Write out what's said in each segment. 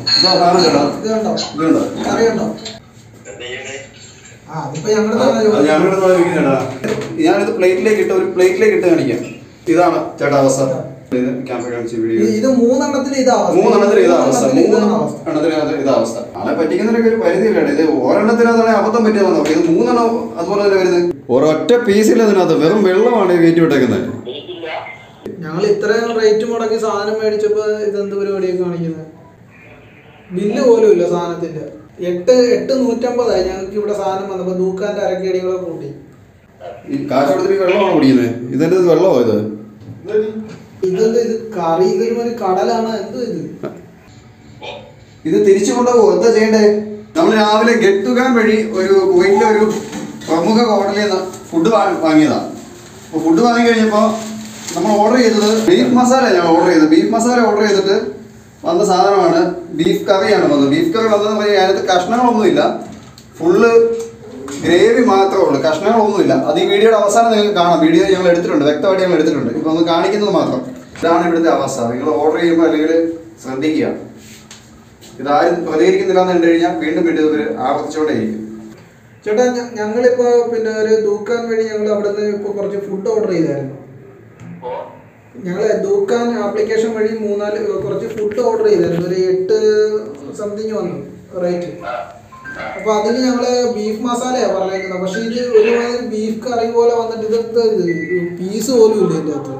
ഇതാ സാധനം ചേട്ടാ ഇത് കണ്ടോ ഇതുണ്ടോ കറി കണ്ടോ ആ അതിപ്പോ ഞങ്ങളുടെ തന്നെ അത് ജോലി. ഞാനിവിടെ നോക്കിയിട്ടാ ഞാനിത് പ്ലേറ്റിലേക്ക് ഇട്ട് ഒരു പ്ലേറ്റിലേക്ക് ഇട്ട് കാണിക്കാം ഇതാണ് ചേട്ടാ അവസ്ഥ ഇത് ക്യാമറ കാണിച്ച വീഡിയോ ഇത് ഇത് മൂന്നെണ്ണത്തിൽ ഇതാ അവസ്ഥ. മൂന്നെണ്ണത്തിൽ ഇതാ അവസ്ഥ മൂന്നെണ്ണത്തിൽ ഇതാണ് മൂന്ന് അവസ്ഥ. എണ്ണത്തിനകത്ത് ഇതാ അവസ്ഥ ആളെ പറ്റിക്കുന്നതിനൊക്കെ ഒരു പരിധിയില്ലാണ് ഇത് ഒരെണ്ണത്തിനകത്താണ് അബദ്ധം പറ്റിയതെന്ന് നോക്കി ഇത് മൂന്നെണ്ണം അതുപോലെ തന്നെ വരുന്നത് ഒരൊറ്റ പീസിൽ അതിനകത്ത് വെറും വെള്ളമാണ് ഈ കയറ്റി വിട്ടേക്കുന്നത് ഞങ്ങൾ ഇത്രയും റേറ്റ് മുടക്കി സാധനം മേടിച്ചപ്പോ ഇതെന്ത് പരിപാടിയൊക്കെ കാണിക്കുന്നത് ബില്ല് പോലും ഇല്ല സാധനത്തിന്റെ എട്ട് എട്ട് നൂറ്റമ്പതായി ഞങ്ങൾക്ക് ഇവിടെ സാധനം വന്നപ്പോ ദൂക്കാന്റെ അരക്കേടികളെ കൂട്ടി ഈ കാശ് കൊടുത്തിട്ട് ഈ വെള്ളമാണ് കുടിക്കുന്നത് ഇതിന്റെ ഇത് വെള്ളമോ ഇത് ഇതെന്ത് ഇത് കറി ഇതൊരു ഒരു കടലാണ് എന്ത് ഇത് ഇത് തിരിച്ചു കൊണ്ടുപോകും എന്താ ചെയ്യണ്ടേ നമ്മൾ രാവിലെ ഗെട്ടുകാൻ വഴി ഒരു കുവൈറ്റിലെ ഒരു പ്രമുഖ ഹോട്ടലിൽ നിന്ന് ഫുഡ് വാങ്ങിയതാണ് അപ്പോൾ ഫുഡ് വാങ്ങി കഴിഞ്ഞപ്പോൾ നമ്മൾ ഓർഡർ ചെയ്തത് ബീഫ് മസാല ഞാൻ ഓർഡർ ചെയ്തത് ബീഫ് മസാല ഓർഡർ ചെയ്തിട്ട് വന്ന സാധനമാണ് ബീഫ് കറിയാണ് വന്നത് ബീഫ് കറി വന്നതെന്ന് പറഞ്ഞാൽ അതിനകത്ത് കഷ്ണങ്ങളൊന്നുമില്ല ഫുള്ള് ഗ്രേവി മാത്രമേ ഉള്ളൂ കഷ്ണങ്ങളൊന്നുമില്ല അത് ഈ വീഡിയോയുടെ അവസാനം നിങ്ങൾക്ക് കാണാം വീഡിയോ ഞങ്ങൾ എടുത്തിട്ടുണ്ട് വ്യക്തമായിട്ട് ഞങ്ങൾ എടുത്തിട്ടുണ്ട് ഇപ്പോൾ ഒന്ന് കാണിക്കുന്നത് മാത്രം ഇതാണ് ഇവിടുത്തെ അവസ്ഥ നിങ്ങൾ ഓർഡർ ചെയ്യുമ്പോൾ അല്ലെങ്കിൽ ശ്രദ്ധിക്കുക ഇതാരും പ്രതികരിക്കുന്നില്ല എന്ന് കണ്ടു കഴിഞ്ഞാൽ വീണ്ടും വീണ്ടും ഇവർ ആവർത്തിച്ചുകൊണ്ടേയിരിക്കും ചേട്ടാ ഞ- ഞങ്ങളിപ്പോ പിന്നെ ഒരു ദൂക്കാൻ വഴി ഞങ്ങൾ അവിടെ നിന്ന് ഇപ്പൊ കുറച്ച് ഫുഡ് ഓർഡർ ചെയ്തായിരുന്നു ഞങ്ങൾ ദൂക്കാൻ ആപ്ലിക്കേഷൻ വഴി മൂന്നാല് കുറച്ച് ഫുഡ് ഓർഡർ ചെയ്തായിരുന്നു ഒരു എട്ട് സംതിങ് വന്നു റേറ്റ് അപ്പൊ അതിന് ഞങ്ങള് ബീഫ് മസാലയാ പറഞ്ഞേക്കുന്നത് പക്ഷെ ഇത് ഒരുമാതിരി ബീഫ് കറി പോലെ വന്നിട്ട് ഇതെന്താ ഇത് പീസ് പോലും ഇല്ല ഇതിന്റെ അകത്ത്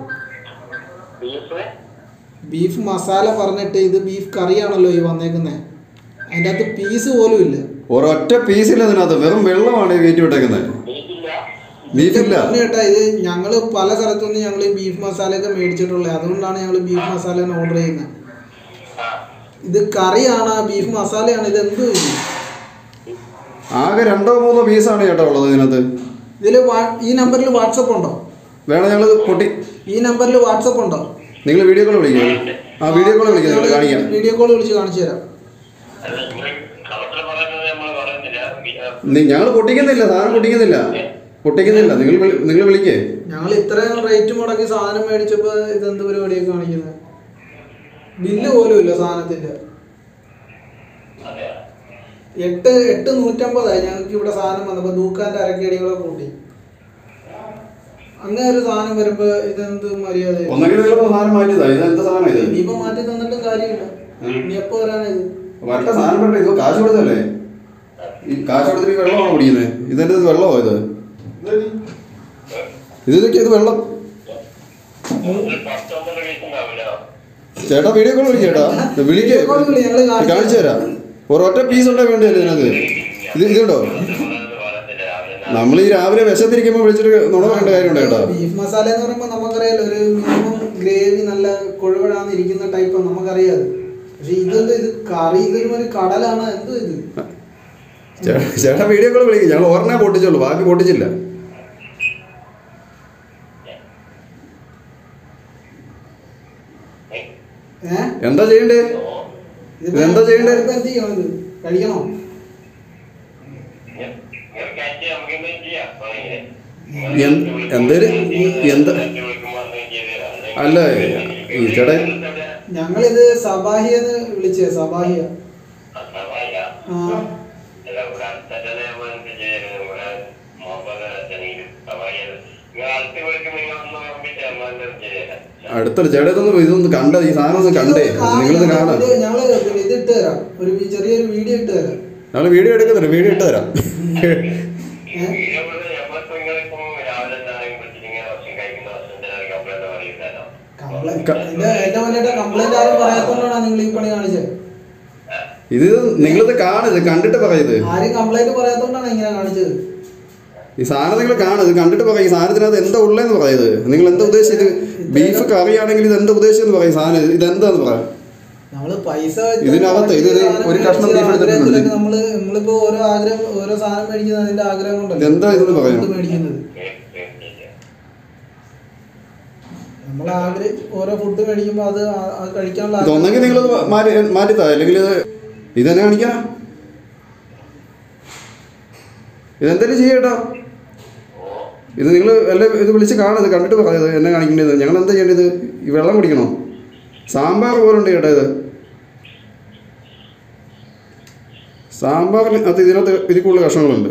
ബീഫ് മസാല പറഞ്ഞിട്ട് ഇത് ബീഫ് കറിയാണല്ലോ ഈ വന്നേക്കുന്നത് അതിന്റെ അകത്ത് പീസ് പോലും ഇല്ല ഒരൊറ്റ പീസിൽ അതിനകത്ത് വെറും വെള്ളമാണ് ഈ കയറ്റി വിട്ടേക്കുന്നത് ബീഫില്ല പറഞ്ഞു കേട്ടാ ഇത് ഞങ്ങള് പല സ്ഥലത്തുനിന്ന് ഞങ്ങൾ ഈ ബീഫ് മസാല ഒക്കെ മേടിച്ചിട്ടുള്ളത് അതുകൊണ്ടാണ് ഞങ്ങൾ ബീഫ് മസാല ഓർഡർ ചെയ്യുന്നത് ഇത് കറിയാണ് ബീഫ് മസാലയാണ് ഇത് എന്ത് ഇത് ആകെ രണ്ടോ മൂന്നോ പീസാണ് ചേട്ടാ ഉള്ളത് ഇതിനകത്ത് ഇതിൽ ഈ നമ്പറിൽ വാട്സപ്പ് ഉണ്ടോ വേണം ഞങ്ങൾ പൊട്ടി ഈ നമ്പറിൽ വാട്സപ്പ് ഉണ്ടോ നിങ്ങൾ വീഡിയോ കോൾ വിളിക്കുക ആ വീഡിയോ കോൾ വിളിക്കുക നിങ്ങൾ കാണിക്കാം വീഡിയോ കോൾ വിളിച്ച് കാണിച്ചു തരാം ഞങ്ങൾ പൊട്ടിക്കുന്നില്ല സാധനം പൊട്ടിക്കുന്നില്ല പൊട്ടിക്കുന്നില്ല നിങ്ങൾ വിളി- നിങ്ങൾ വിളിക്കേ ഞങ്ങൾ ഇത്രയും റേറ്റ് മുടക്കി സാധനം മേടിച്ചപ്പോ ഇതെന്ത് പരിപാടിയൊക്കെ കാണിക്കുന്നത് ബില്ല് പോലും ഇല്ല സാധനത്തിന്റെ എട്ട് എട്ട് നൂറ്റമ്പതായി ഞങ്ങൾക്ക് ഇവിടെ സാധനം വന്നപ്പോ ദൂക്കാന്റെ അരക്കേടികളെ കൂട്ടി അങ്ങനെ ഒരു സാധനം വരുമ്പോ ഇതെന്ത് മര്യാദ ഒന്നെങ്കിലും നിങ്ങൾ സാധനം മാറ്റിയതാ ഇത് എന്താ സാധനം ഇത് ഇനിയിപ്പോ മാറ്റി തന്നിട്ടും കാര്യമില്ല ഇനി എപ്പോ വരാനാ ഇത് വരട്ടെ സാധനം വരട്ടെ ഇത് കാശ് കൊടുത്തല്ലേ ഈ കാശ് കൊടുത്തിട്ട് ഈ വെള്ളമാണ് കുടിക്കുന്നത് ഇതെന്റെ ഇത് വെള്ളമോ ഇത് ഇത് ഇതൊക്കെ ഇത് വെള്ളം ചേട്ടാ വീഡിയോ കോൾ വിളിക്ക് ചേട്ടാ വിളിക്കേ Video call വിളി, ഞങ്ങള് കാണിച്ചു കാണിച്ചു തരാം ഒരൊറ്റ പീസ് ഉണ്ടേ വേണ്ടല്ലേ ഇതിനകത്ത് ഇത് ഇതുണ്ടോ നമ്മൾ ഈ രാവിലെ വിശന്നിരിക്കുമ്പോൾ വിളിച്ചിട്ട് നുണ പറയേണ്ട കാര്യമുണ്ട് ചേട്ടാ ബീഫ് മസാല എന്ന് പറയുമ്പോൾ നമുക്കറിയാലോ ഒരു മിനിമം ഗ്രേവി നല്ല കൊഴുവഴാന്ന് ഇരിക്കുന്ന ടൈപ്പ് നമുക്കറിയാത് പക്ഷെ ഇതെന്ത് ഇത് കറി ഇതൊരു ഒരു കടലാണ് എന്തോ ഇത് ചേ- ചേട്ടാ വീഡിയോ കോൾ വിളിക്കും ഞങ്ങൾ ഒരെണ്ണേ പൊട്ടിച്ചുള്ളൂ ബാക്കി പൊട്ടിച്ചില്ല ഏഹ് എന്താ ചെയ്യണ്ടേ ഇതിപ്പോ ഇതെന്താ ചെയ്യണ്ടേ? ഇപ്പൊ എന്ത് ചെയ്യണം ഇത് കഴിക്കണോ എന്ത്- എന്തേലും എന്താ അല്ല ഈ ചേട്ടാ ഞങ്ങളിത് സബാഹിയെന്ന് വിളിച്ചേ സബാഹിയ ആ അടുത്തല്ല ചേട്ടാ ഇതൊന്ന് ഇതൊന്ന് കണ്ട ഈ സാധനം ഒന്ന് കണ്ടേ നിങ്ങളിത് കാണാം ഇത് ഞങ്ങള് പിന്നെ ഇത് ഇട്ട് തരാം ഒരു വി- ചെറിയൊരു വീഡിയോ ഇട്ട് തരാം ഞങ്ങൾ വീഡിയോ എടുക്കുന്നുണ്ട് വീഡിയോ ഇട്ട് തരാം കംപ്ലൈന്റ് എന്റെ എന്റെ മുന്നേറ്റ കംപ്ലൈന്റ് ആരും പറയാത്തോണ്ടാണ് നിങ്ങൾ ഈ പണി കാണിച്ചത് ഇത് നിങ്ങളിത് കാണുത് കണ്ടിട്ട് പറയുന്നത് ആരും കംപ്ലൈന്റ് പറയാത്തോണ്ടാണ് ഇങ്ങനെ കാണിച്ചത് ഈ സാധനം നിങ്ങൾ കാണും ഇത് കണ്ടിട്ട് പറയും ഈ സാധനത്തിനകത്ത് എന്താ ഉള്ളതെന്ന് പറയുന്നത് നിങ്ങൾ എന്താ ഉദ്ദേശിച്ചത് ബീഫ് കറിയാണെങ്കിൽ ഇത് എന്താ ഉദ്ദേശിച്ചെന്ന് പറയും സാധനം ഇത് എന്താന്ന് പറയാം നമ്മള് പൈസ ഇതിനകത്ത് ഇത് ഒരു കഷ്ണം beef എടുത്തിട്ടുണ്ട്. ആഗ്രഹത്തിലൊക്കെ നമ്മള് നമ്മളിപ്പോ ഓരോ ആഗ്രഹം ഓരോ സാധനം മേടിക്കുന്നത് അതിന്റെ ആഗ്രഹം കൊണ്ടല്ലേ ഇതെന്താ ഇതെന്ന് പറയാം? ഫുഡ് മേടിക്കുന്നത് നമ്മൾ ആഗ്രഹം ഓരോ ഫുഡ് മേടിക്കുമ്പോ അത് ആ- അത് കഴിക്കാനുള്ള ഇതൊന്നെങ്കിൽ നിങ്ങൾ മാറ്റി മാറ്റിത്താ അല്ലെങ്കിൽ ഇത് ഇതെന്നെ കാണിക്കാനാ ഇതെന്തെങ്കിലും ചെയ്യട്ടോ ഇത് നിങ്ങൾ എല്ലാം ഇത് വിളിച്ച് കാണുന്നത് കണ്ടിട്ട് പറയുന്നത് എന്നെ കാണിക്കേണ്ടത് ഞങ്ങൾ എന്താ ചെയ്യേണ്ടത് ഈ വെള്ളം കുടിക്കണോ സാമ്പാർ പോലുണ്ട് ചേട്ടാ ഇത് സാമ്പാറിൽ അത് ഇതിനകത്ത് ഇതിൽ കൂടുതൽ കഷ്ണങ്ങളുണ്ട്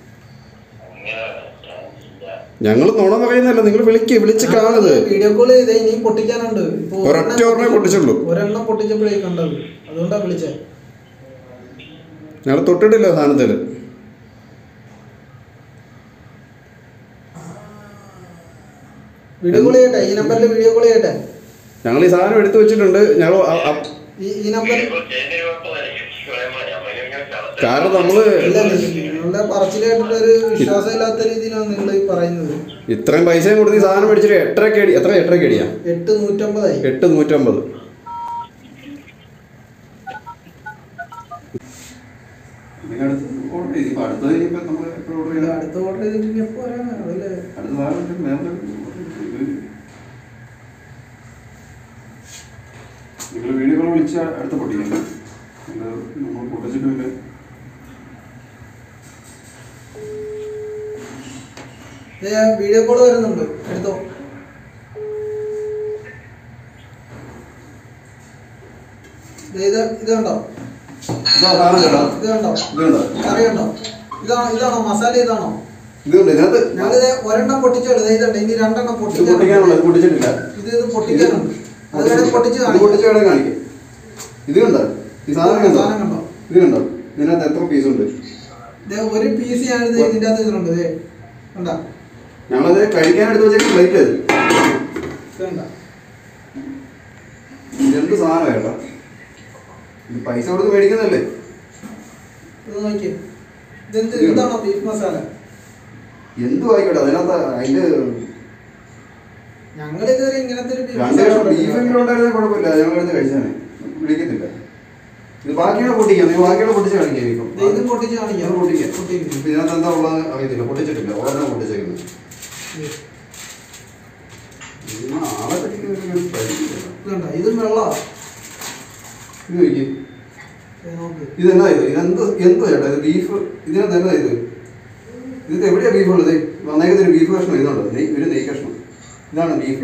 ഞങ്ങൾ നുണ പറയുന്നല്ല നിങ്ങൾ വിളിക്ക് വിളിച്ച് കാണുത് വീഡിയോ കോൾ ചെയ്തേ ഇനിയും പൊട്ടിക്കാനുണ്ട് ഇപ്പൊ ഒരൊറ്റ ഒരെണ്ണേ പൊട്ടിച്ചുള്ളൂ. ഒരെണ്ണം പൊട്ടിച്ചപ്പോഴേ കണ്ടത് അതുകൊണ്ടാ വിളിച്ചേ ഞങ്ങൾ തൊട്ടിട്ടില്ല സാധനത്തിൽ വീഡിയോ കോൾ ചെയ്യട്ടെ ഈ നമ്പറിൽ വീഡിയോ കോൾ ചെയ്യട്ടെ ഞങ്ങൾ ഈ സാധനം എടുത്തു വെച്ചിട്ടുണ്ട് ഞങ്ങൾ അ- അ- ഈ ഈ നമ്പറിൽ കാരണം നമ്മള് ഇല്ല നിങ്ങളുടെ പറച്ചിൽ കേട്ടിട്ട് ഒരു വിശ്വാസമില്ലാത്ത രീതിയിലാണ് നിങ്ങൾ ഈ പറയുന്നത് ഇത്രയും പൈസയും കൊടുത്ത് ഈ സാധനം മേടിച്ചിട്ട് എട്ടരക്ക് അടി എത്ര എട്ടരക്ക് അടിയാ എട്ട് നൂറ്റമ്പതായി എട്ട് നൂറ്റമ്പത് ഇല്ല, അടുത്ത ഓർഡർ ചെയ്തിട്ട് ഇനി എപ്പോ വരാനാ അതല്ലേ നിങ്ങൾ വീഡിയോ കോൾ വിളിച്ച അടുത്ത പൊട്ടിക്കണ്ട നമ്മൾ പൊട്ടിച്ചിട്ടില്ല വീഡിയോ കോൾ വരുന്നുണ്ട് എടുത്തോ ദേ ഇത് ഇത് കണ്ടോ ഇതാ സാധനം ചേട്ടാ ഇത് കണ്ടോ ഇതുണ്ടോ കറി കണ്ടോ ഇതാണോ ഇതാണോ മസാല ഇതാണോ ഇതുണ്ട് ഇതിനകത്ത് ഞങ്ങളിത് ഒരെണ്ണം പൊട്ടിച്ചോളൂ ദേ ഇതുണ്ട് ഇനി രണ്ടെണ്ണം ഇത് പൊട്ടിക്കാനുള്ള ഇത് പൊട്ടിക്കാനുണ്ട് പൊട്ടിച്ചിട്ടില്ല ഇത് ഇത് പൊട്ടിക്കാനുണ്ട് അത് വേണേൽ പൊട്ടിച്ച് ഇത് കാണിക്കാം പൊട്ടിച്ച് വേണേ കാണിക്കാം ഇത് കണ്ടോ ഈ സാധനം കണ്ടോ സാധനം കണ്ടോ ഇത് കണ്ടോ ഇതിനകത്ത് എത്ര പീസ് ഉണ്ട് ദേ ഒരു പീസ് ഞാനിത് ഇതിൻ്റെ അകത്ത് ഇതിലുണ്ട് ദേ കണ്ടാ ഞങ്ങളത് കഴിക്കാൻ എടുത്ത് വെച്ചേക്ക് പ്ലേറ്റ് അത് ഇത് കണ്ടാ ഇതെന്ത് സാധനം ചേട്ടാ ഇത് പൈസ കൊടുത്ത് മേടിക്കുന്നതല്ലേ ഇത് നോക്കിയേ ഇതെന്ത് ഇത് കണ്ടോ? ഇതാണോ ബീഫ് മസാല എന്തു ആയിക്കോട്ടെ അതിനകത്ത് അതിന്റെ ഞങ്ങൾ ഇതുവരെ ഇങ്ങനത്തെ ഒരു ബീഫ് രണ്ട് മസാല കഷ്ണം ഉണ്ടാക്കിയിട്ടില്ല. ബീഫെങ്കിലും ഉണ്ടായിരുന്നേ കുഴപ്പമില്ല ഞങ്ങൾ എടുത്ത് കഴിച്ചാനെ വിളിക്കത്തില്ല ഇത് ബാക്കിയാണ് പൊട്ടിക്കാം നീ ബാക്കിയാണ് പൊട്ടിച്ച് കാണിക്കാം ഇപ്പം ദേ ഇതും പൊട്ടിച്ച് കാണിക്കാം ഇത് പൊട്ടിക്കാം പൊട്ടിക്കും ഇപ്പൊ ഇതിനകത്ത് എന്താ ഉള്ളത് അറിയത്തില്ല പൊട്ടിച്ചിട്ടില്ല ഉടനെ പൊട്ടിച്ചേക്കുന്നത് ഇത് ആളെ പറ്റിക്കുന്ന ഒരു പരിചയമില്ല. ഇത് കണ്ടോ ഇതും വെള്ളമാ ഇത് നോക്കിയേ ദേ നോക്ക് ഇതെന്നാ ഇത് ഇതെന്ത് എന്തോ ചേട്ടാ ഇത് ബീഫ് ഇതിനകത്ത് എന്നാ ഇത് ഇത് എവിടെയാ ബീഫ് ഉള്ളത് വന്നേക്കുന്ന ഒരു ബീഫ് കഷ്ണം ഇതുണ്ട് നെയ് ഒരു നെയ് കഷ്ണം ഇതാണ് ബീഫ്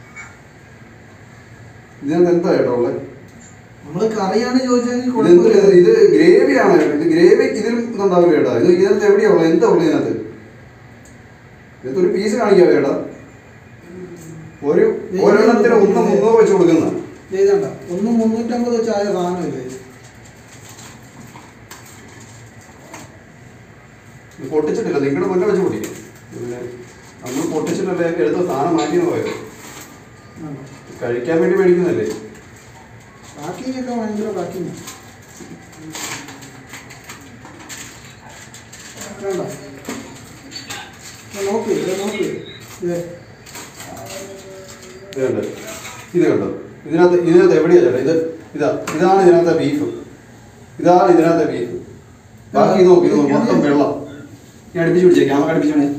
ഇതിനകത്ത് എന്താ ചേട്ടാ ഉള്ളത് നമ്മള് കറിയാണ് ചോദിച്ചെങ്കിൽ ഇതെന്ത് കുഴപ്പമില്ല ഇത് ഗ്രേവിയാണ് ഇത് ഗ്രേവി ഇതിലും ഇതുണ്ടാവില്ല ചേട്ടാ ഇത് ഇതിനകത്ത് എവിടെയാ ഉള്ളത് എന്താ ഉള്ളത് ഇതിനകത്ത് ഇതിനകത്ത് ഒരു പീസ് കാണിക്കാവോ ചേട്ടാ ഒരു ഒരെണ്ണത്തിന് ഒന്ന് മുന്നൂറ് വെച്ച് കൊടുക്കുന്ന ദേ ഇത് കണ്ടോ ഒന്ന് മുന്നൂറ്റമ്പത് വെച്ചായ സാധനമില്ലേ ഇത് പൊട്ടിച്ചിട്ടില്ല നിങ്ങളുടെ മുന്നേ വെച്ച് പൊട്ടിക്കും പിന്നെ നമ്മൾ പൊട്ടിച്ചിട്ടല്ലേ എടുത്ത സാധനം മാറ്റിയെന്ന് പോയത് കണ്ടോ? കഴിക്കാൻ വേണ്ടി മേടിക്കുന്നതല്ലേ പാക്കിങ്ങൊക്കെ ഭയങ്കര പാക്കിങ് കണ്ടോ ഇത് നോക്ക് ഇത് നോക്ക് ഇത് ഇത് കണ്ടോ ഇത് കണ്ടോ ഇതിനകത്ത് ഇതിനകത്ത് എവിടെയാ ചേട്ടാ ഇത് ഇതാ ഇതാണ് ഇതിനകത്തെ ബീഫ് ഇതാണ് ഇതിനകത്തെ ബീഫ് ബാക്കി ഇത് നോക്കി ഇത് നോക്ക് മൊത്തം വെള്ളം ഞാൻ അടുപ്പിച്ച് പിടിച്ചേ ക്യാമറ അടുപ്പിച്ച് പിടി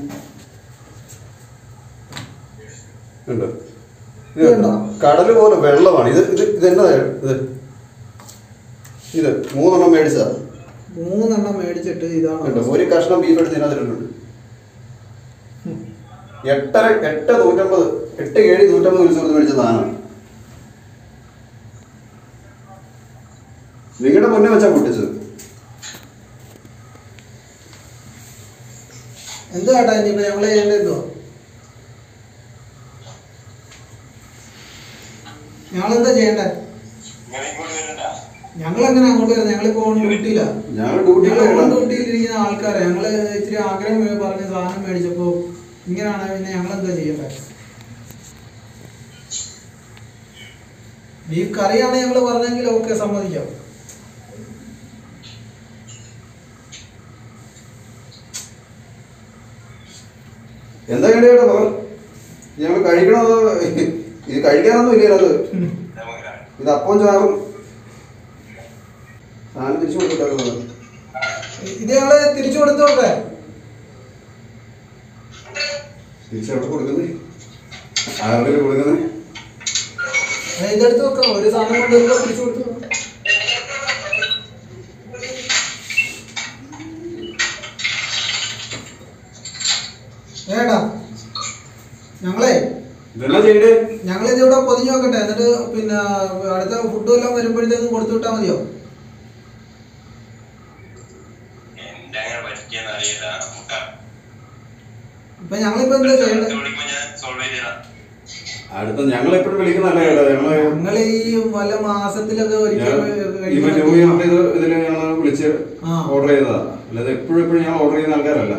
കണ്ടോ ഇത് കണ്ടോ കടല് പോലെ വെള്ളമാണ് ഇത് ഇത് ഇത് എന്നതാ ഇത് ഇത് മൂന്നെണ്ണം മേടിച്ചതാ മൂന്നെണ്ണം മേടിച്ചിട്ട് ഇതാണ് കണ്ടോ ഒരു കഷ്ണം ബീഫ് എടുത്ത് ഇതിനകത്തിട്ടുണ്ട് എട്ടര എട്ട് നൂറ്റമ്പത് എട്ട് ഏഴ് നൂറ്റമ്പത് ഉത്സവത്തിന് മേടിച്ച സാധനമാണ് നിങ്ങളുടെ മുന്നേ വെച്ചാ പൊട്ടിച്ചത് എന്ത് കേട്ടാ ഇനിയിപ്പോ ഞങ്ങള് ചെയ്യേണ്ടത് എന്തോ ഞങ്ങളെന്താ ചെയ്യണ്ടേ ഞങ്ങൾ എങ്ങനെ അങ്ങോട്ട് വരുന്നത് ഞങ്ങളിപ്പോ ഓൺ ഡ്യൂട്ടിയില്ല ഞങ്ങൾ ഡ്യൂട്ടി ഞങ്ങൾ ഓൺ ഡ്യൂട്ടിയിലിരിക്കുന്ന ആൾക്കാരെ ഞങ്ങള് ഇച്ചിരി ആഗ്രഹം വേ- പറഞ്ഞ് സാധനം മേടിച്ചപ്പോ ഇങ്ങനെയാണ് പിന്നെ ഞങ്ങൾ എന്താ ചെയ്യണ്ടേ ബീഫ് കറിയാണ് ഞങ്ങൾ പറഞ്ഞെങ്കിൽ ഓക്കെ സമ്മതിക്കാം എന്താ കേട്ടോ പറ ഞങ്ങൾ കഴിക്കണോ അതോ ഇത് കഴിക്കാനൊന്നും ഇല്ല അത് ഇത് അപ്പം ചാറും സാധനം തിരിച്ചു കൊടുത്തിട്ടാക്കുന്നത് ഇത് ഞങ്ങള് തിരിച്ചു കൊടുത്തോട്ടെ തിരിച്ചെവിടെ കൊടുക്കുന്നത് ആരുടെ കൊടുക്കുന്നത് അത് ഇതെടുത്ത് വെക്കാം ഒരു സാധനം കൊണ്ടുവരുമ്പോ തിരിച്ചു കൊടുത്തു ഏടാ ഞങ്ങളെ ഇതെല്ലാം ചെയ്യണ്ടേ ഞങ്ങളിത് ഇവിടെ പൊതിഞ്ഞു വെക്കട്ടെ എന്നിട്ട് പിന്നെ അടുത്ത ഫുഡ് എല്ലാം വരുമ്പോഴത്തേക്കും കൊടുത്തു വിട്ടാൽ മതിയോ അറിയില്ല നമുക്ക് ഇപ്പൊ ഞങ്ങളിപ്പോ എന്താ ചെയ്യണ്ടത് വിളിക്കുമ്പോ ഞാൻ സോൾവ് ചെയ്ത് തരാം അടുത്ത ഞങ്ങൾ എപ്പോഴും വിളിക്കുന്നതല്ല കേട്ടോ ഞങ്ങള് ഞങ്ങൾ ഈ വല്ല മാസത്തിലൊക്കെ ഒരിക്കൽ ഇപ്പൊ ന്യൂ ഇയറിന്റെ ഇത് ഇതില് ഞങ്ങൾ വിളിച്ച് ആ. ഓർഡർ ചെയ്തതാ അല്ലാതെ എപ്പോഴും എപ്പോഴും ഞങ്ങൾ ഓർഡർ ചെയ്യുന്ന ആൾക്കാരല്ല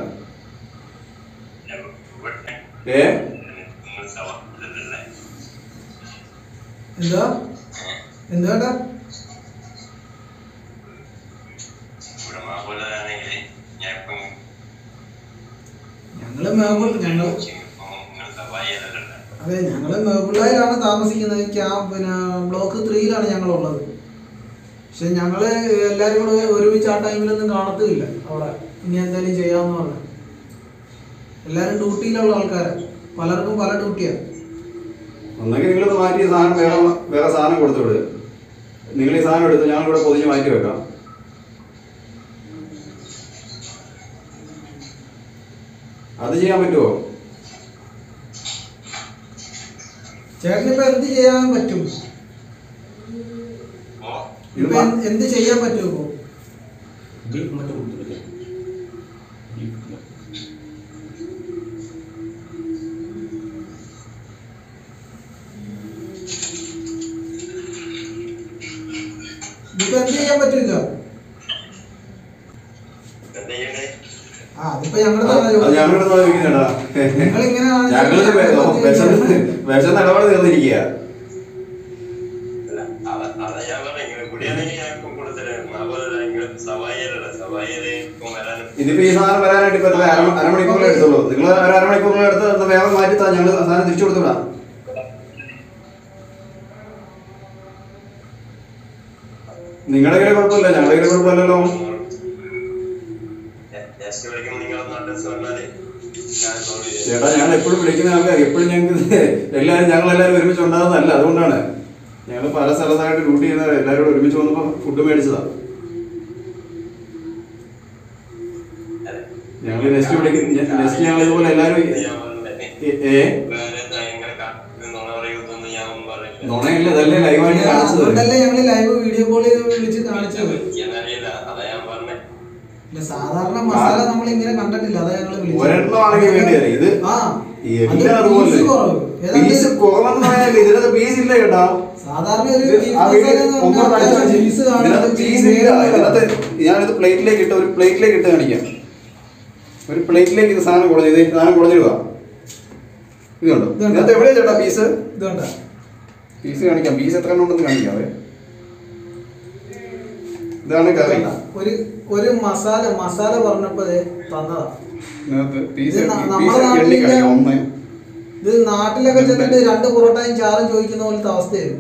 ഏ നിങ്ങൾ സവാ ഇതല്ലേ എന്താ എന്താ ഏട്ടാ? ഇവിടെ മാപ്പിളാണെങ്കിൽ ഞാൻ ഇപ്പം ഞങ്ങള് മേബിൾ ഞങ്ങൾ നിങ്ങൾ സവായി അല്ലല്ലോ അതെ ഞങ്ങള് മേബിളിലാണ് താമസിക്കുന്നത് ക്യാ പിന്നെ ബ്ലോക്ക് ത്രീയിലാണ് ഞങ്ങളുള്ളത് പക്ഷെ ഞങ്ങള് എല്ലാരും കൂടെ ഒരുമിച്ച് ആ ടൈമിലൊന്നും കാണത്തുമില്ല അവിടെ ഇനി എന്തായാലും ചെയ്യാമെന്ന് പറഞ്ഞു എല്ലാരും ഡ്യൂട്ടിയിലുള്ള ആൾക്കാരാ പലർക്കും പല ഡ്യൂട്ടിയാണ് ഒന്നെങ്കിൽ നിങ്ങളിത് മാറ്റി ഈ സാധനം വേറെ വേറെ സാധനം കൊടുത്തു വിട് നിങ്ങൾ ഈ സാധനം എടുത്ത് ഞങ്ങൾ ഇവിടെ പൊതിഞ്ഞ് മാറ്റി വെക്കാം അത് ചെയ്യാൻ പറ്റുമോ ചേട്ടനിപ്പോ എന്ത് ചെയ്യാൻ പറ്റും ഓ ഇത് ഇപ്പൊ മാ- എന്ത് എന്ത് ചെയ്യാൻ പറ്റും ഇപ്പൊ ബീഫ് മറ്റേ കൊടുത്തില്ലേ ബീഫ് ഇപ്പൊ എന്ത് ചെയ്യാൻ പറ്റില്ല എന്താ ചെയ്യണ്ടേ ആ അതിപ്പോ ഞങ്ങളുടെ അത് ഞങ്ങളിവിടെ ചോദിക്കുന്നേടാ നിങ്ങളിങ്ങനെയാണ് ഞങ്ങളിത് വിഷം ഇടപാട് തീർന്നിരിക്കുക അല്ല അത- അതാ ഞാൻ പറഞ്ഞ ഇങ്ങനെ കുടിയാണെങ്കിൽ ഞാൻ ഇപ്പം കൊടുത്തരാം മാപ്പിള നിങ്ങൾ സവായി അല്ലല്ലോ സവായി ഇപ്പം വരാനും ഇതിപ്പോ ഈ സാധനം വരാനായിട്ട് ഇപ്പൊ എത്ര അര- അരമണിക്കൂറിലേ എടുത്തുള്ളൂ നിങ്ങൾ ഒരു അരമണിക്കൂറിൽ എടുത്ത് ഒന്ന് വേഗം മാറ്റി താ ഞങ്ങൾ സാധനം തിരിച്ചു കൊടുത്തുവിടാം നിങ്ങളുടെ കയ്യിൽ കുഴപ്പമില്ല ഞങ്ങളുടെ കയ്യിൽ കുഴപ്പമില്ലല്ലോ നെക്സ്റ്റ് വിളിക്കുമ്പോൾ നിങ്ങളൊന്ന് അഡ്രസ് പറഞ്ഞാല് ഞാൻ സോൾവ് ചെയ്തു ചേട്ടാ ഞങ്ങൾ എപ്പോഴും വിളിക്കുന്ന ആൾക്കാർ എപ്പോഴും ഞങ്ങൾക്ക് എല്ലാവരും ഞങ്ങൾ എല്ലാവരും ഒരുമിച്ച് ഉണ്ടാകുന്നതല്ല അതുകൊണ്ടാണ് ഞങ്ങൾ പല സ്ഥലത്തായിട്ട് ഡ്യൂട്ടി ചെയ്യുന്ന എല്ലാവരും കൂടെ ഒരുമിച്ച് വന്നപ്പോൾ ഫുഡ് മേടിച്ചതാ ഞങ്ങൾ നെക്സ്റ്റ് വിളിക്കുന്ന നെക്സ്റ്റ് ഞങ്ങൾ ഇതുപോലെ എല്ലാവരും ഞാൻ പറഞ്ഞതല്ലേ ഏ- ഏ വേറെ എന്താ ഇങ്ങനെ കാ- നുണ പറയുന്നൊന്നും ഞാൻ ഒന്നും പറഞ്ഞില്ല നുണയില്ല ഇതല്ലേ ലൈവായിട്ട് കാണിച്ചത് അതുകൊണ്ടല്ലേ ഞങ്ങള് ലൈവ് വീഡിയോ കോൾ ചെയ്ത് വിളിച്ച് കാണിച്ചത് എനിക്കെന്നറിയില്ല അതാ ഞാൻ പറഞ്ഞേ ഇല്ല, സാധാരണ മസാല നമ്മൾ ഇങ്ങനെ കണ്ടിട്ടില്ല അതാ ഞങ്ങള് വിളിച്ചത് ഒരെണ്ണമാണെങ്കിൽ വേണ്ടിയല്ലേ ഇത് ആ അത് എല്ലാം അതുപോലെ piece കുറവ്. ഏതാണ്ട് പീസ് കുറവെന്ന് പറയാനില്ല ഇതിനകത്ത് പീസ് ഇല്ല കേട്ടാ സാധാരണ ഒരു ഇത് beef ആ മസാല വീഡിയോ എന്ന് ഒന്ന് പറഞ്ഞാൽ കാണിച്ചാൽ മതി. piece ഇതിനകത്ത് കാണുന്നത് പീസ് ഇല്ല ഇതിനകത്ത് ഞാനിത് പ്ലേറ്റിലേക്ക് ഇട്ട് ഒരു പ്ലേറ്റിലേക്ക് ഇട്ട് കാണിക്കാം ഒരു പ്ലേറ്റിലേക്ക് ഇത് സാധനം കുടഞ്ഞു ഇത് സാധനം കുടഞ്ഞിടുക ഇതുണ്ടോ ഇതുണ്ടോ? ഇതിനകത്ത് എവിടെയാ ചേട്ടാ പീസ് ഇതുകൊണ്ട പീസ് കാണിക്കാം പീസ് എത്ര എണ്ണം ഉണ്ടെന്ന് കാണിക്കാവേ ഇതാണ് കറി ഒരു ഒരു മസാല മസാല പറഞ്ഞപ്പോ ദേ തന്നതാ ഇതിനകത്ത് പീസ് ഇത് ന- പീസ് നമ്മുടെ എണ്ണി നാട്ടിലെ- കാണിക്കാം ഒന്ന് ഇത് നാട്ടിലൊക്കെ ചെന്നിട്ട് രണ്ട് പൊറോട്ടയും ചാറും ചോദിക്കുന്ന പോലത്തെ അവസ്ഥയായിരുന്നു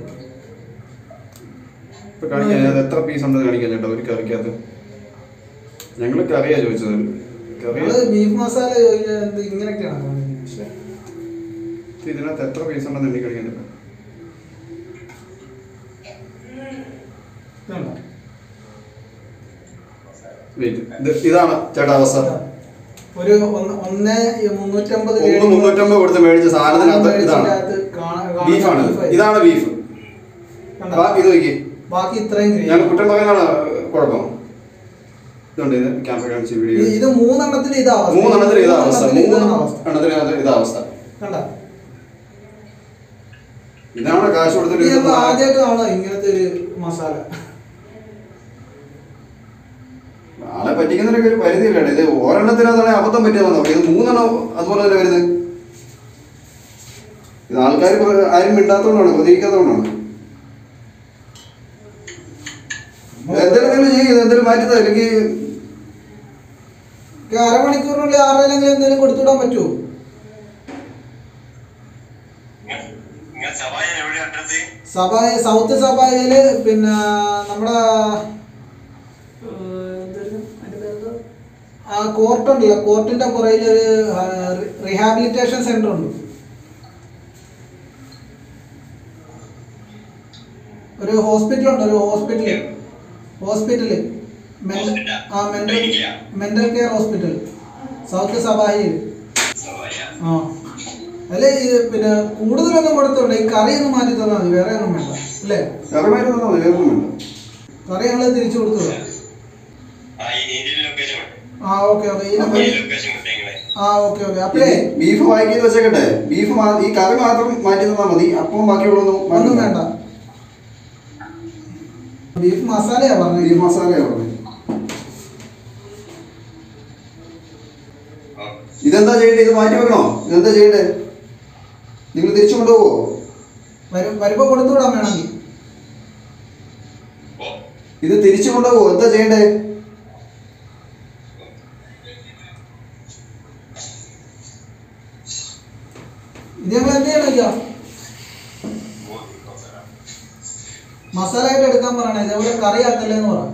ഇപ്പൊ കാണിക്കാം ഇതിനകത്ത് എത്ര പീസ് ഉണ്ടെന്ന് കാണിക്കാം ചേട്ടാ ഒരു കറിക്കകത്ത് ഞങ്ങൾ കറിയാ ചോദിച്ചത് കറി നമ്മള് ബീഫ് മസാല ചോദിക്കുന്നത് എന്ത് ഇങ്ങനെയൊക്കെയാണ് കാണിക്കുന്നത്. പക്ഷേ ഇതിനകത്ത് എത്ര പീസ് ഉണ്ടെന്ന് എണ്ണി കാണിക്കാൻ ചേട്ടാ ഇതുണ്ടോ? വെയിറ്റ് ഇത് ഇതാണ് ചേട്ടാ അവസ്ഥ ഒരു ഒന്ന് ഒന്ന് മുന്നൂറ്റമ്പത് ഒന്ന് മുന്നൂറ്റമ്പത് കൊടുത്ത് മേടിച്ച സാധനത്തിനകത്ത് ഇതാണ് ബീഫാണ് ഇതാണ് ബീഫ് കണ്ടോ? ബാക്കി ഇത് നോക്കി ബാക്കി ഇത്രയും ഗ്രേവി. ഞാൻ കുറ്റം പറയുന്നതാണ് കുഴപ്പം ഇതുണ്ട് ഇത് ക്യാമറ കാണിച്ച വീഡിയോ ഇത് ഇത് മൂന്നെണ്ണത്തിൽ ഇതാ അവസ്ഥ മൂന്നെണ്ണത്തിൽ ഇതാ അവസ്ഥ മൂന്നെണ്ണത്തിൽ ഇതാണ് മൂന്ന് അവസ്ഥ എണ്ണത്തിനകത്ത് ഇതാ അവസ്ഥ കണ്ട ഇതാണ് കാശ് കൊടുത്തിട്ട് ഇത് ഇത് ആദ്യമായിട്ട് കാണാം ഇങ്ങനത്തെ ഒരു മസാല ആളെ പറ്റിക്കുന്നതിനൊക്കെ ഒരു പരിധിയില്ല ഇത് ഒരെണ്ണത്തിനകത്താണ് അബദ്ധം പറ്റിയതെന്ന് നോക്കാം ഇത് മൂന്നെണ്ണം അതുപോലെ തന്നെ വരുന്നത് ഇത് ആൾക്കാർ ആരും മിണ്ടാത്തോണ്ടാണ് പ്രതികരിക്കാത്തോണ്ടാണ് എന്തെങ്കിലും ചെയ്യും എന്തെങ്കിലും മാറ്റുന്നത് അല്ലെങ്കിൽ ഒരു അരമണിക്കൂറിനുള്ളിൽ ആരെങ്കിലും എന്തെങ്കിലും കൊടുത്തുവിടാൻ പറ്റുമോ നിങ്ങൾ സവായി എവിടെ അഡ്രസ് സഭായ സൗത്ത് സഭായില് പിന്നെ നമ്മുടെ ഏഹ്, എന്തായിരുന്നു അതിന്റെ പേരെന്താ? ആ കോർട്ട് ഉണ്ടല്ലോ കോർട്ടിന്റെ പുറകിൽ ഒരു റീഹാബിലിറ്റേഷൻ സെന്റർ ഉണ്ട് ഒരു ഹോസ്പിറ്റൽ ഉണ്ട് ഒരു ഹോസ്പിറ്റല് ഹോസ്പിറ്റല് Hospital? ആ മെന്റൽ ക്ലിനിക്കാ? മെന്റൽ കെയർ ഹോസ്പിറ്റൽ സൗത്ത് സഭായിൽ സവായ ആ അല്ലെ ഇത് പിന്നെ കൂടുതലൊന്നും കൊടുത്തോണ്ട് ഈ കറി ഒന്ന് മാറ്റി തന്നാൽ മതി വേറെ ഒന്നും വേണ്ട അല്ലേ കറിമാരൊന്നും വേറൊന്നും വേണ്ട കറി ഞങ്ങൾ തിരിച്ചു കൊടുത്തു വിടാം. ആ ഈ നീതിയിൽ ലൊക്കേഷൻ ഉണ്ട് ആ ആ ഓക്കെ ഓക്കെ ഈ ഈ നമ്പർ ലൊക്കേഷൻ കിട്ടിയെങ്കിലേ ആ ഓക്കെ ഓക്കെ അപ്പഴേ ബീഫ് പാക്ക് ചെയ്ത് വെച്ചേക്കട്ടെ ബീഫ് മാ- ഈ കറി മാത്രം മാറ്റി തന്നാൽ മതി അപ്പം ബാക്കിയുള്ളതൊന്നും ഒന്നും മാറ്റണ്ട. വേണ്ട ബീഫ് മസാലയാ പറഞ്ഞത് ബീഫ് മസാലയാണ് പറഞ്ഞത് ഇതെന്താ ചെയ്യണ്ടേ ഇത് മാറ്റി വെക്കണോ ഇതെന്താ ചെയ്യണ്ടേ നിങ്ങൾ തിരിച്ചു കൊണ്ടുപോവോ വരും വരുമ്പോ കൊടുത്തു വിടാൻ വേണമെങ്കിൽ ഓ ഇത് തിരിച്ചു കൊണ്ടുപോവോ എന്താ ചെയ്യണ്ടേ ഇത് ഞങ്ങൾ എന്ത് ചെയ്യണം അയ്യാ മസാല ആയിട്ട് എടുക്കാൻ പറയണേ ഇതേപോലെ കറി ആക്കല്ലേന്ന് പറ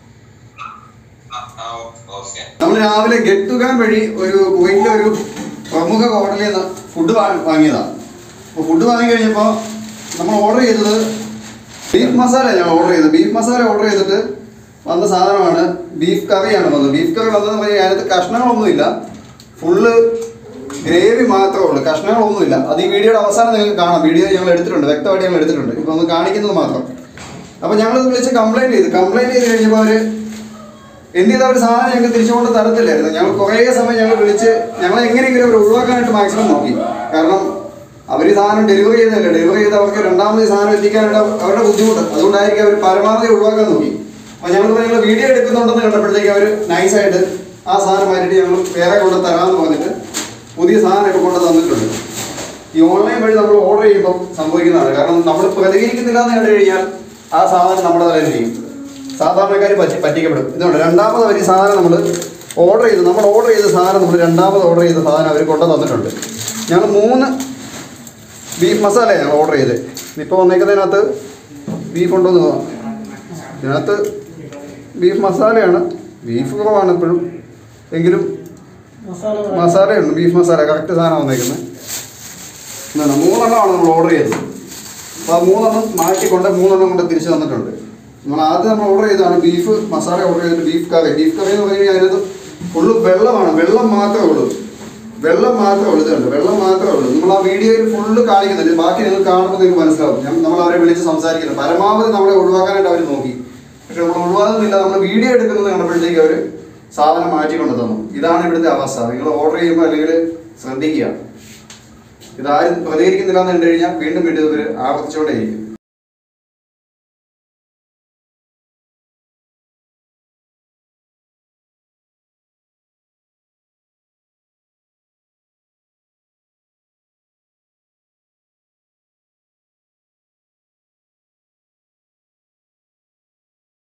ആ ഓക്കെ നമ്മൾ രാവിലെ ഗെട്ടുകാൻ വഴി ഒരു കുവൈറ്റിലെ ഒരു പ്രമുഖ ഹോട്ടലിൽ നിന്ന് ഫുഡ് വാങ്ങിയതാണ് അപ്പോൾ ഫുഡ് വാങ്ങി കഴിഞ്ഞപ്പോൾ നമ്മൾ ഓർഡർ ചെയ്തത് ബീഫ് മസാല ഞങ്ങൾ ഓർഡർ ചെയ്തത് ബീഫ് മസാല ഓർഡർ ചെയ്തിട്ട് വന്ന സാധനമാണ് ബീഫ് കറിയാണ് വന്നത് ബീഫ് കറി വന്നതെന്ന് പറഞ്ഞാൽ അതിനകത്ത് കഷ്ണങ്ങളൊന്നുമില്ല ഫുള്ള് ഗ്രേവി മാത്രമേ ഉള്ളൂ കഷ്ണങ്ങളൊന്നുമില്ല അത് ഈ വീഡിയോയുടെ അവസാനം നിങ്ങൾക്ക് കാണാം വീഡിയോ ഞങ്ങൾ എടുത്തിട്ടുണ്ട് വ്യക്തമായിട്ട് ഞങ്ങൾ എടുത്തിട്ടുണ്ട് ഇപ്പോൾ ഒന്ന് കാണിക്കുന്നത് മാത്രം അപ്പോൾ ഞങ്ങളത് വിളിച്ച് കംപ്ലൈൻറ്റ് ചെയ്തു കംപ്ലൈൻറ്റ് ചെയ്ത് കഴിഞ്ഞപ്പോൾ അവർ എന്ത് ചെയ്ത ഒരു സാധനം ഞങ്ങൾക്ക് തിരിച്ചു കൊണ്ട് തരത്തില്ലായിരുന്നു ഞങ്ങൾ കുറേ സമയം ഞങ്ങൾ വിളിച്ച് ഞങ്ങൾ എങ്ങനെയെങ്കിലും അവർ ഒഴിവാക്കാനായിട്ട് മാക്സിമം നോക്കി കാരണം അവർ ഈ സാധനം ഡെലിവറി ചെയ്തതല്ലേ ഡെലിവറി ചെയ്ത് അവർക്ക് രണ്ടാമത് ഈ സാധനം എത്തിക്കാനുള്ള അവരുടെ ബുദ്ധിമുട്ട് അതുകൊണ്ടായിരിക്കും അവർ പരമാവധി ഒഴിവാക്കാൻ നോക്കി അപ്പോൾ ഞങ്ങൾ ഞങ്ങൾ വീഡിയോ എടുക്കുന്നുണ്ടെന്ന് കണ്ടപ്പോഴത്തേക്ക് അവർ നൈസായിട്ട് ആ സാധനം മാറ്റിയിട്ട് ഞങ്ങൾ വേറെ കൊണ്ട് തരാമെന്ന് പറഞ്ഞിട്ട് പുതിയ സാധനം ഇപ്പോൾ കൊണ്ട് തന്നിട്ടുണ്ട് ഈ ഓൺലൈൻ വഴി നമ്മൾ ഓർഡർ ചെയ്യുമ്പോൾ സംഭവിക്കുന്നതാണ് കാരണം നമ്മൾ പ്രതികരിക്കുന്നില്ല എന്ന് കണ്ടു കഴിഞ്ഞാൽ ആ സാധനം നമ്മുടെ തലയിലിരിക്കും സാധാരണക്കാർ പറ്റി പറ്റിക്കപ്പെടും ഇതുകൊണ്ട് രണ്ടാമത് അവർ ഈ സാധനം നമ്മൾ ഓർഡർ ചെയ്ത് നമ്മൾ ഓർഡർ ചെയ്ത സാധനം നമ്മൾ രണ്ടാമത് ഓർഡർ ചെയ്ത സാധനം അവർ കൊണ്ടു തന്നിട്ടുണ്ട് ഞങ്ങൾ മൂന്ന് ബീഫ് മസാലയാണ് ഞങ്ങൾ ഓർഡർ ചെയ്ത് ഇപ്പോൾ വന്നേക്കുന്നതിനകത്ത് ബീഫ് ഉണ്ടോന്ന് നോക്കാം ഇതിനകത്ത് ബീഫ് മസാലയാണ് ബീഫ് കുറവാണ് ഇപ്പോഴും എങ്കിലും മസാല മസാലയുണ്ട് ബീഫ് മസാല കറക്റ്റ് സാധനം വന്നേക്കുന്നത് എന്താണ് മൂന്നെണ്ണമാണ് നമ്മൾ ഓർഡർ ചെയ്തത് അപ്പോൾ ആ മൂന്നെണ്ണം മാറ്റിക്കൊണ്ട് മൂന്നെണ്ണം കൊണ്ട് തിരിച്ചു തന്നിട്ടുണ്ട് നമ്മൾ ആദ്യം നമ്മൾ ഓർഡർ ചെയ്തതാണ് ബീഫ് മസാല ഓർഡർ ചെയ്തിട്ട് ബീഫ് കറി ബീഫ് കറി എന്ന് പറഞ്ഞു കഴിഞ്ഞാൽ അതിനകത്ത് ഫുള്ള് വെള്ളമാണ് വെള്ളം മാത്രമേ ഉള്ളൂ വെള്ളം മാത്രമേ ഉള്ളൂ ഇതുണ്ട് വെള്ളം മാത്രമേ ഉള്ളൂ നമ്മൾ ആ വീഡിയോയിൽ ഫുള്ള് കാണിക്കുന്നുണ്ട് ബാക്കി നിങ്ങൾ കാണുമ്പോൾ നിങ്ങൾക്ക് മനസ്സിലാവും ഞാൻ നമ്മൾ അവരെ വിളിച്ച് സംസാരിക്കുന്നത് പരമാവധി നമ്മളെ ഒഴിവാക്കാനായിട്ട് അവർ നോക്കി പക്ഷെ നമ്മൾ ഒഴിവാകുന്നില്ല നമ്മൾ വീഡിയോ എടുക്കുന്നത് കണ്ടപ്പോഴത്തേക്ക് അവർ സാധനം മാറ്റിക്കൊണ്ട് തന്നു ഇതാണ് ഇവിടുത്തെ അവസ്ഥ നിങ്ങൾ ഓർഡർ ചെയ്യുമ്പോൾ അല്ലെങ്കിൽ ശ്രദ്ധിക്കുക ഇതാരും പ്രതികരിക്കുന്നില്ല എന്ന് കണ്ടു കഴിഞ്ഞാൽ വീണ്ടും വീണ്ടും ഇവർ ആവർത്തിച്ചുകൊണ്ടേയിരിക്കും